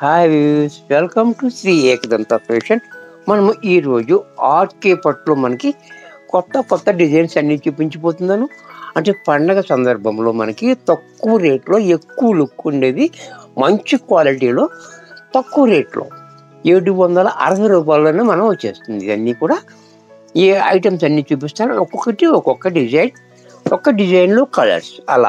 hi views welcome to Shri Ekadanta fashion మనము ఈరోజు RK పట్టులో మనకి కొత్త కొత్త డిజైన్స్ అన్ని చూపించిపోతున్నాను అంటే పండగ సందర్భంలో మనకి తక్కువ రేట్లో ఎక్కువ లుక్ ఉండేది మంచి క్వాలిటీలో తక్కువ రేట్లో ఏడు వందల అరవై రూపాయలలోనే మనం వచ్చేస్తుంది ఇవన్నీ కూడా ఈ ఐటమ్స్ అన్ని చూపిస్తాను ఒక్కొక్కటి ఒక్కొక్క డిజైన్ ఒక్క డిజైన్లో కలర్స్ అలా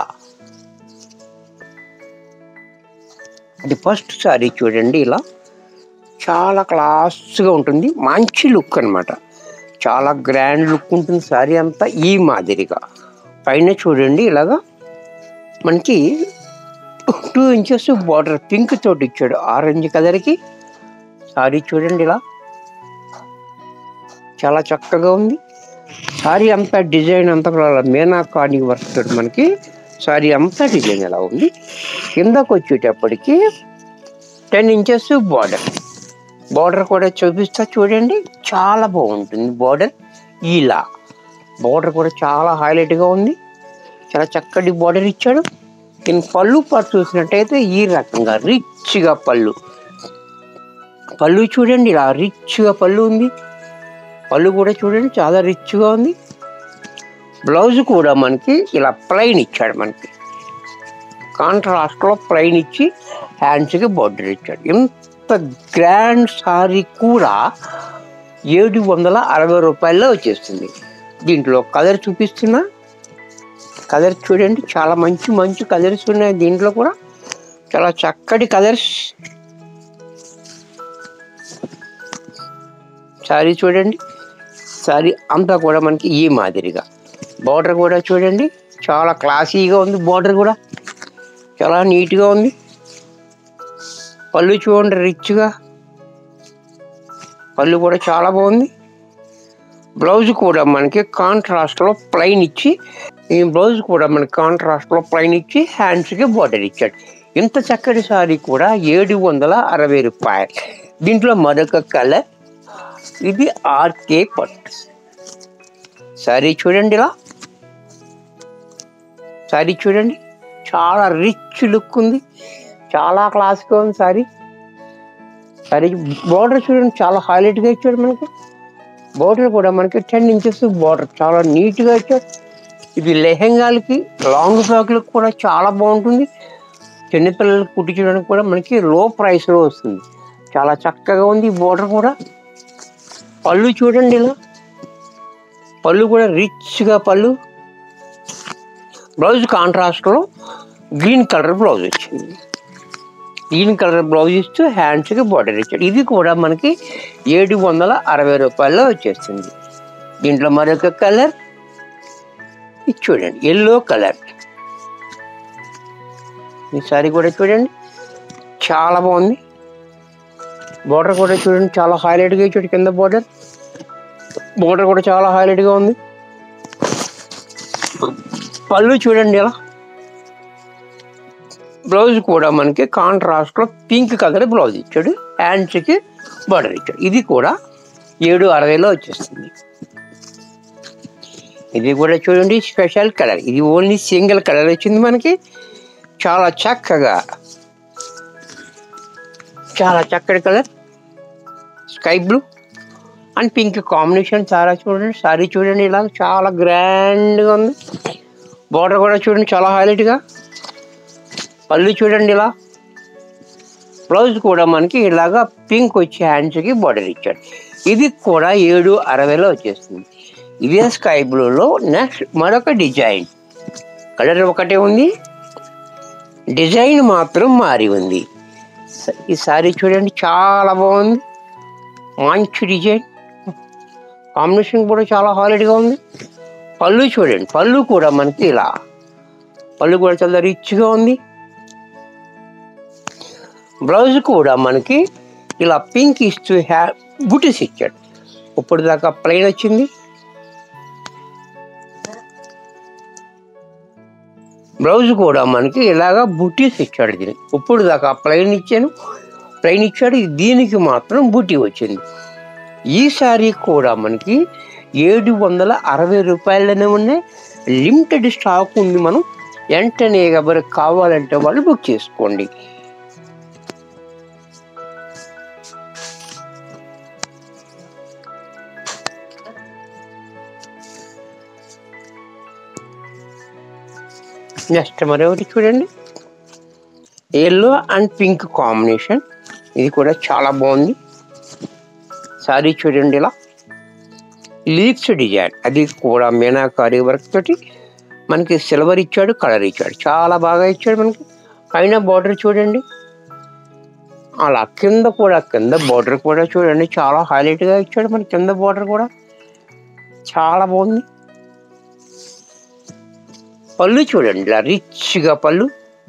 అది ఫస్ట్ సారీ చూడండి ఇలా చాలా క్లాస్గా ఉంటుంది మంచి లుక్ అన్నమాట చాలా గ్రాండ్ లుక్ ఉంటుంది సారీ అంతా ఈ మాదిరిగా పైన చూడండి ఇలాగా మనకి టూ ఇంచెస్ బార్డర్ పింక్ తోటి ఇచ్చాడు ఆరెంజ్ కలర్కి సారీ చూడండి ఇలా చాలా చక్కగా ఉంది సారీ అంతా డిజైన్ అంతా కూడా అలా మీనాకాని వర్క్ తోటి మనకి సారీ అంతా డిజైన్ ఎలా ఉంది కిందకు వచ్చేటప్పటికి టెన్ ఇంచెస్ బార్డర్ బార్డర్ కూడా చూపిస్తా చూడండి చాలా బాగుంటుంది బార్డర్ ఇలా బార్డర్ కూడా చాలా హైలైట్గా ఉంది చాలా చక్కటి బార్డర్ ఇచ్చాడు దీని పళ్ళు పాటు చూసినట్టయితే ఈ రకంగా రిచ్గా పళ్ళు పళ్ళు చూడండి ఇలా రిచ్గా పళ్ళు ఉంది పళ్ళు కూడా చూడండి చాలా రిచ్గా ఉంది బ్లౌజ్ కూడా మనకి ఇలా ప్లెయిన్ ఇచ్చాడు మనకి కాంట్రాస్ట్లో ప్లెయిన్ ఇచ్చి హ్యాండ్స్కి బార్డర్ ఇచ్చాడు ఇంత గ్రాండ్ సారీ కూడా ఏడు వందల అరవై రూపాయల్లో వచ్చేస్తుంది దీంట్లో కలర్ చూపిస్తున్నా కలర్ చూడండి చాలా మంచి మంచి కలర్స్ ఉన్నాయి దీంట్లో కూడా చాలా చక్కటి కలర్స్ సారీ చూడండి సారీ అంతా కూడా మనకి ఈ మాదిరిగా బార్డర్ కూడా చూడండి చాలా క్లాసీగా ఉంది బార్డర్ కూడా చాలా నీట్గా ఉంది పళ్ళు చూడండి రిచ్గా పళ్ళు కూడా చాలా బాగుంది బ్లౌజ్ కూడా మనకి కాంట్రాస్ట్లో ప్లెయిన్ ఇచ్చి ఈ బ్లౌజ్ కూడా మనకి కాంట్రాస్ట్లో ప్లెయిన్ ఇచ్చి హ్యాండ్స్కి బార్డర్ ఇచ్చాడు ఇంత చక్కటి సారీ కూడా ఏడు వందల అరవై రూపాయలు దీంట్లో మరొక కలర్ ఇది ఆర్కే పట్టు సారీ చూడండి ఇలా సారీ చూడండి చాలా రిచ్ లుక్ ఉంది చాలా క్లాస్గా ఉంది సారీ సారీ బార్డర్ చూడండి చాలా హైలైట్గా ఇచ్చాడు మనకి బార్డర్ కూడా మనకి టెన్ ఇంచెస్ బార్డర్ చాలా నీట్గా ఇచ్చాడు ఇది లెహెంగాలకి లాంగ్ ఫ్రాక్లకు కూడా చాలా బాగుంటుంది చిన్నపిల్లలకు కుట్టించడానికి కూడా మనకి లో ప్రైస్లో వస్తుంది చాలా చక్కగా ఉంది ఈ బార్డర్ కూడా పళ్ళు చూడండి ఇలా పళ్ళు కూడా రిచ్గా పళ్ళు బ్లౌజ్ కాంట్రాస్ట్లో గ్రీన్ కలర్ బ్లౌజ్ వచ్చింది గ్రీన్ కలర్ బ్లౌజ్ ఇస్తూ హ్యాండ్స్కి బార్డర్ ఇచ్చాడు ఇది కూడా మనకి ఏడు వందల అరవై రూపాయల్లో వచ్చేస్తుంది దీంట్లో మరొక కలర్ ఇది చూడండి ఎల్లో కలర్ ఈ సారీ కూడా చూడండి చాలా బాగుంది బార్డర్ కూడా చూడండి చాలా హైలైట్గా ఇచ్చాడు కింద బార్డర్ బార్డర్ కూడా చాలా హైలైట్గా ఉంది పళ్ళు చూడండి ఇలా బ్లౌజ్ కూడా మనకి కాంట్రాస్ట్లో పింక్ కలర్ బ్లౌజ్ ఇచ్చాడు హ్యాండ్స్కి బార్డర్ ఇచ్చాడు ఇది కూడా ఏడు అరవైలో వచ్చేస్తుంది ఇది కూడా చూడండి స్పెషల్ కలర్ ఇది ఓన్లీ సింగిల్ కలర్ వచ్చింది మనకి చాలా చక్కగా చాలా చక్కటి colour sky blue and pink combination చాలా చూడండి సారీ చూడండి ఇలా చాలా గ్రాండ్గా ఉంది బార్డర్ కూడా చూడండి చాలా హైలైట్గా పళ్ళు చూడండి ఇలా బ్లౌజ్ కూడా మనకి ఇలాగా పింక్ వచ్చి హ్యాండ్స్కి బార్డర్ ఇచ్చాడు ఇది కూడా ఏడు అరవైలో వచ్చేస్తుంది ఇదే స్కై బ్లూలో నెక్స్ట్ మరొక డిజైన్ కలర్ ఒకటే ఉంది డిజైన్ మాత్రం మారి ఉంది ఈ సారీ చూడండి చాలా బాగుంది మంచి డిజైన్ కాంబినేషన్ కూడా చాలా హాలిడ్గా ఉంది పళ్ళు చూడండి పళ్ళు కూడా మనకి ఇలా పళ్ళు కూడా చాలా రిచ్గా ఉంది బ్లౌజ్ కూడా మనకి ఇలా పింక్ ఇస్తూ హ్యా బుటీస్ ఇచ్చాడు ఇప్పుడు దాకా ప్లెయిన్ వచ్చింది బ్లౌజ్ కూడా మనకి ఇలాగా బుటీస్ ఇచ్చాడు దీనికి ఇప్పుడు దాకా ప్లెయిన్ ఇచ్చాను ప్లెయిన్ ఇచ్చాడు దీనికి మాత్రం బుటీ వచ్చింది ఈ సారీ కూడా మనకి ఏడు వందల అరవై రూపాయలనే ఉన్నాయి లిమిటెడ్ స్టాక్ ఉంది మనం వెంటనే ఎవరికి కావాలంటే వాళ్ళు బుక్ చేసుకోండి నెక్స్ట్ మరొకటి చూడండి ఎల్లో అండ్ పింక్ కాంబినేషన్ ఇది కూడా చాలా బాగుంది సారీ చూడండి ఇలా లీక్స్ డిజైన్ అది కూడా మీనాకారి వర్క్ తోటి మనకి సిల్వర్ ఇచ్చాడు కలర్ ఇచ్చాడు చాలా బాగా ఇచ్చాడు మనకి పైన బార్డర్ చూడండి అలా కింద కూడా కింద బార్డర్ కూడా చూడండి చాలా హైలైట్గా ఇచ్చాడు మన కింద బార్డర్ కూడా చాలా బాగుంది పళ్ళు చూడండి ఇలా రిచ్గా పళ్ళు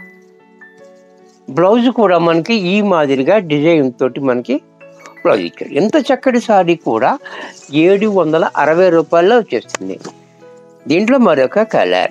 బ్లౌజ్ కూడా మనకి ఈ మాదిరిగా డిజైన్ తోటి మనకి బ్లౌజ్ ఇచ్చాడు ఎంత చక్కటి సారీ కూడా ఏడు వందల అరవై రూపాయల్లో వచ్చేస్తుంది దీంట్లో మరొక colour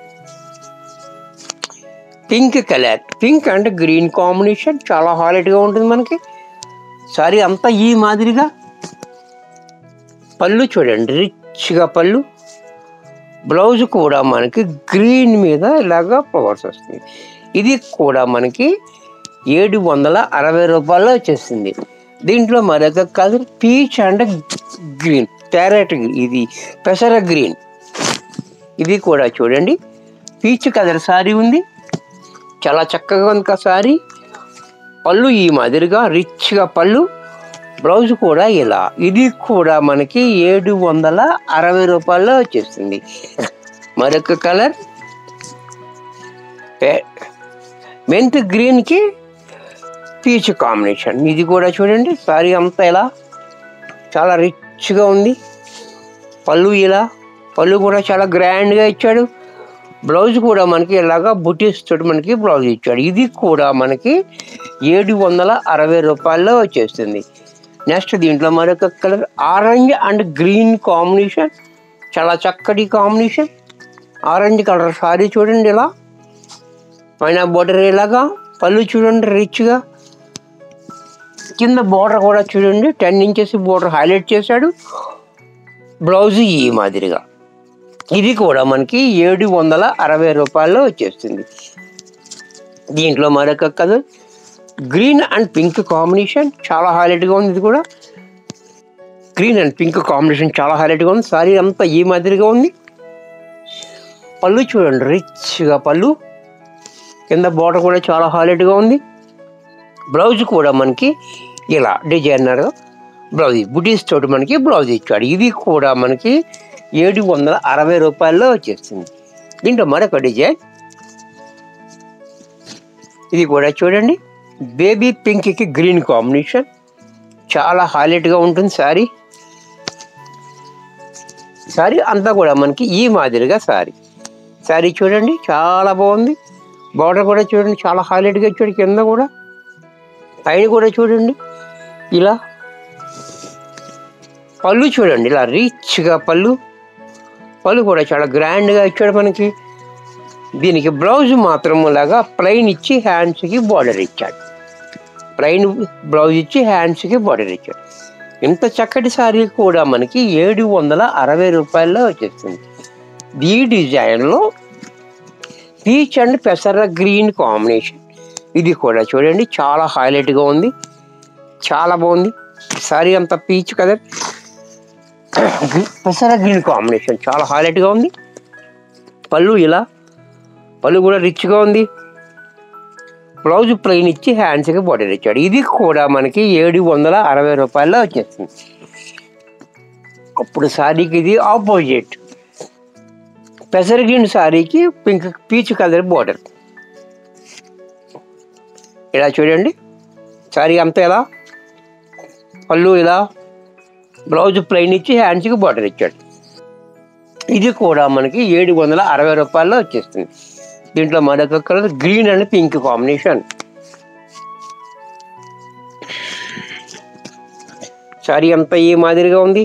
pink colour pink and green combination చాలా హాలెట్గా ఉంటుంది మనకి సారీ అంతా ఈ మాదిరిగా పళ్ళు చూడండి రిచ్గా పళ్ళు బ్లౌజ్ కూడా మనకి గ్రీన్ మీద ఇలాగా ఫ్లవర్స్ వస్తుంది ఇది కూడా మనకి ఏడు వందల అరవై రూపాయల్లో వచ్చేసింది దీంట్లో మరొక colour peach and green parrot ఇది పెసర గ్రీన్ ఇది కూడా చూడండి పీచ్ కలర్ సారీ ఉంది చాలా చక్కగా ఉంది కదా సారీ పళ్ళు ఈ మాదిరిగా రిచ్గా పళ్ళు బ్లౌజ్ కూడా ఇలా ఇది కూడా మనకి ఏడు వందల అరవై రూపాయల్లో వచ్చేస్తుంది మరొక కలర్ మెంత్ గ్రీన్కి పీచ్ కాంబినేషన్ ఇది కూడా చూడండి సారీ అంతా ఇలా చాలా రిచ్గా ఉంది పళ్ళు ఇలా పళ్ళు కూడా చాలా గ్రాండ్గా ఇచ్చాడు బ్లౌజ్ కూడా మనకి ఇలాగా బుటీస్ తోటి మనకి బ్లౌజ్ ఇచ్చాడు ఇది కూడా మనకి ఏడు వందల అరవై రూపాయల్లో వచ్చేస్తుంది నెక్స్ట్ దీంట్లో మరొక colour orange and green combination చాలా చక్కటి కాంబినేషన్ ఆరెంజ్ కలర్ సారీ చూడండి ఇలా పైన బోర్డర్ ఇలాగా పళ్ళు చూడండి రిచ్గా కింద బోర్డర్ కూడా చూడండి టెన్ ఇంచెస్ బోర్డర్ హైలైట్ చేశాడు బ్లౌజ్ ఈ మాదిరిగా ఇది కూడా మనకి ఏడు వందల అరవై రూపాయల్లో వచ్చేస్తుంది దీంట్లో మరొక colour green and pink combination చాలా హైలైట్గా ఉంది ఇది కూడా గ్రీన్ అండ్ పింక్ కాంబినేషన్ చాలా హైలైట్గా ఉంది సారీ అంతా ఈ మాదిరిగా ఉంది పళ్ళు చూడండి రిచ్గా పళ్ళు కింద బోర్డర్ కూడా చాలా హైలైట్గా ఉంది బ్లౌజ్ కూడా మనకి ఇలా డిజైనర్ బ్లౌజ్ బుటీస్ తోటి మనకి బ్లౌజ్ ఇచ్చాడు ఇది కూడా మనకి ఏడు వందల అరవై రూపాయల్లో వచ్చేస్తుంది దీంట్లో మరొక డిజైన్ ఇది కూడా చూడండి బేబీ పింక్కి గ్రీన్ కాంబినేషన్ చాలా హైలైట్గా ఉంటుంది సారీ సారీ అంతా కూడా మనకి ఈ మాదిరిగా సారీ సారీ చూడండి చాలా బాగుంది బార్డర్ కూడా చూడండి చాలా హైలైట్గా ఇచ్చాడు కింద కూడా పైన కూడా చూడండి ఇలా పళ్ళు చూడండి ఇలా రిచ్గా పళ్ళు పళ్ళు కూడా చాలా గ్రాండ్గా ఇచ్చాడు మనకి దీనికి బ్లౌజ్ మాత్రం లాగా ప్లెయిన్ ఇచ్చి హ్యాండ్స్కి బార్డర్ ఇచ్చాడు ప్లెయిన్ బ్లౌజ్ ఇచ్చి హ్యాండ్స్కి బార్డర్ ఇచ్చాడు ఇంత చక్కటి సారీ కూడా మనకి ఏడు వందల అరవై రూపాయల్లో వచ్చేస్తుంది ఈ డిజైన్లో పీచ్ అండ్ పెసర గ్రీన్ కాంబినేషన్ ఇది కూడా చూడండి చాలా హైలైట్గా ఉంది చాలా బాగుంది సారీ అంత పీచ్ కదా పెసర గ్రీన్ కాంబినేషన్ చాలా హైలైట్గా ఉంది పళ్ళు ఇలా పళ్ళు కూడా రిచ్గా ఉంది బ్లౌజ్ ప్లెయిన్ ఇచ్చి హ్యాండ్స్కి బార్డర్ ఇచ్చాడు ఇది కూడా మనకి ఏడు వందల అరవై రూపాయల్లో వచ్చేస్తుంది అప్పుడు సారీకి ఇది ఆపోజిట్ పెసర గ్రీన్ సారీకి పింక్ పీచ్ కలర్ బార్డర్ ఇలా చూడండి సారీ అంతా ఎలా పళ్ళు ఇలా బ్లౌజ్ ప్లెయిన్ ఇచ్చి హ్యాండ్స్కి బార్డర్ ఇచ్చాడు ఇది కూడా మనకి ఏడు వందల అరవై రూపాయల్లో వచ్చేస్తుంది దీంట్లో మరొక colour green and pink combination sari అంతా ఈ మాదిరిగా ఉంది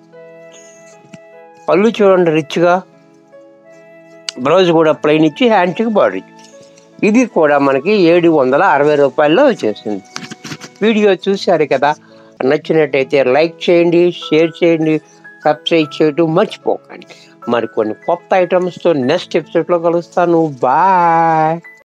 పళ్ళు చూడండి రిచ్గా బ్లౌజ్ కూడా ప్లెయిన్ ఇచ్చి హ్యాండ్స్కి బార్డర్ ఇచ్చి ఇది కూడా మనకి ఏడు వందల అరవై రూపాయల్లో వచ్చేస్తుంది వీడియో చూశారు కదా నచ్చినట్టయితే లైక్ చేయండి షేర్ చేయండి సబ్స్క్రైబ్ చేయడం మర్చిపోకండి మరికొన్ని కొత్త ఐటమ్స్తో నెక్స్ట్ ఎపిసోడ్లో కలుస్తాను బాయ్